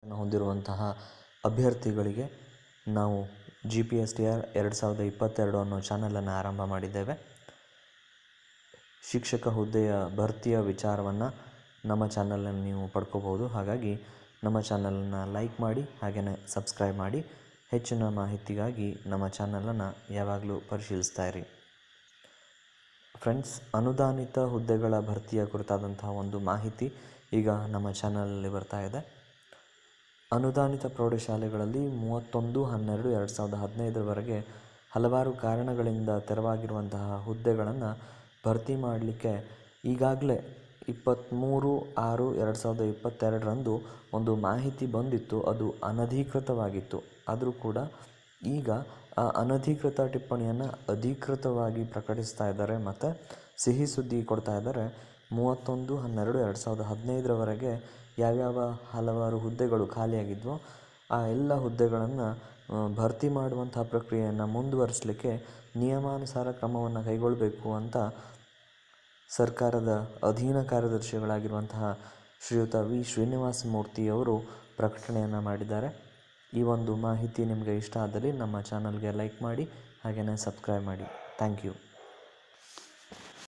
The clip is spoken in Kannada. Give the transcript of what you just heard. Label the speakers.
Speaker 1: ಹೊಂದಿರುವಂತಹ ಅಭ್ಯರ್ಥಿಗಳಿಗೆ ನಾವು G P S T R ಎರಡು ಸಾವಿರದ ಇಪ್ಪತ್ತೆರಡು ಅನ್ನೋ ಚಾನಲನ್ನು ಆರಂಭ ಮಾಡಿದ್ದೇವೆ ಶಿಕ್ಷಕ ಹುದ್ದೆಯ ಭರ್ತಿಯ ವಿಚಾರವನ್ನು ನಮ್ಮ ಚಾನಲಲ್ಲಿ ನೀವು ಪಡ್ಕೋಬೋದು ಹಾಗಾಗಿ ನಮ್ಮ ಚಾನಲನ್ನು ಲೈಕ್ ಮಾಡಿ ಹಾಗೆಯೇ ಸಬ್ಸ್ಕ್ರೈಬ್ ಮಾಡಿ ಹೆಚ್ಚಿನ ಮಾಹಿತಿಗಾಗಿ ನಮ್ಮ ಚಾನಲನ್ನು ಯಾವಾಗಲೂ ಪರಿಶೀಲಿಸ್ತಾ ಇರಿ ಫ್ರೆಂಡ್ಸ್ ಅನುದಾನಿತ ಹುದ್ದೆಗಳ ಭರ್ತಿಯ ಕುರಿತಾದಂತಹ ಒಂದು ಮಾಹಿತಿ ಈಗ ನಮ್ಮ ಚಾನಲಲ್ಲಿ ಬರ್ತಾ ಇದೆ ಅನುದಾನಿತ ಪ್ರೌಢಶಾಲೆಗಳಲ್ಲಿ ಮೂವತ್ತೊಂದು ಹನ್ನೆರಡು ಎರಡು ಸಾವಿರದ ಹದಿನೈದರವರೆಗೆ ಹಲವಾರು ಕಾರಣಗಳಿಂದ ತೆರವಾಗಿರುವಂತಹ ಹುದ್ದೆಗಳನ್ನು ಭರ್ತಿ ಮಾಡಲಿಕ್ಕೆ ಈಗಾಗಲೇ ಇಪ್ಪತ್ತ್ಮೂರು ಆರು ಎರಡು ಸಾವಿರದ ಇಪ್ಪತ್ತೆರಡರಂದು ಒಂದು ಮಾಹಿತಿ ಬಂದಿತ್ತು ಅದು ಅನಧಿಕೃತವಾಗಿತ್ತು ಆದರೂ ಕೂಡ ಈಗ ಆ ಅನಧಿಕೃತ ಟಿಪ್ಪಣಿಯನ್ನು ಅಧಿಕೃತವಾಗಿ ಪ್ರಕಟಿಸ್ತಾ ಇದ್ದಾರೆ ಮತ್ತು ಸಿಹಿ ಸುದ್ದಿ ಕೊಡ್ತಾ ಇದ್ದಾರೆ ಮೂವತ್ತೊಂದು ಹನ್ನೆರಡು ಎರಡು ಸಾವಿರದ ಹದಿನೈದರವರೆಗೆ ಯಾವ್ಯಾವ ಹಲವಾರು ಹುದ್ದೆಗಳು ಖಾಲಿಯಾಗಿದ್ವೋ ಆ ಎಲ್ಲ ಹುದ್ದೆಗಳನ್ನು ಭರ್ತಿ ಮಾಡುವಂಥ ಪ್ರಕ್ರಿಯೆಯನ್ನು ಮುಂದುವರಿಸಲಿಕ್ಕೆ ನಿಯಮಾನುಸಾರ ಕ್ರಮವನ್ನು ಕೈಗೊಳ್ಳಬೇಕು ಅಂತ ಸರ್ಕಾರದ ಅಧೀನ ಕಾರ್ಯದರ್ಶಿಗಳಾಗಿರುವಂತಹ ಶ್ರೀಯುತ ವಿ ಶ್ರೀನಿವಾಸ ಮೂರ್ತಿಯವರು ಪ್ರಕಟಣೆಯನ್ನು ಮಾಡಿದ್ದಾರೆ ಈ ಒಂದು ಮಾಹಿತಿ ನಿಮಗೆ ಇಷ್ಟ ಆದಲ್ಲಿ ನಮ್ಮ ಚಾನಲ್ಗೆ ಲೈಕ್ ಮಾಡಿ ಹಾಗೆಯೇ ಸಬ್ಸ್ಕ್ರೈಬ್ ಮಾಡಿ ಥ್ಯಾಂಕ್ ಯು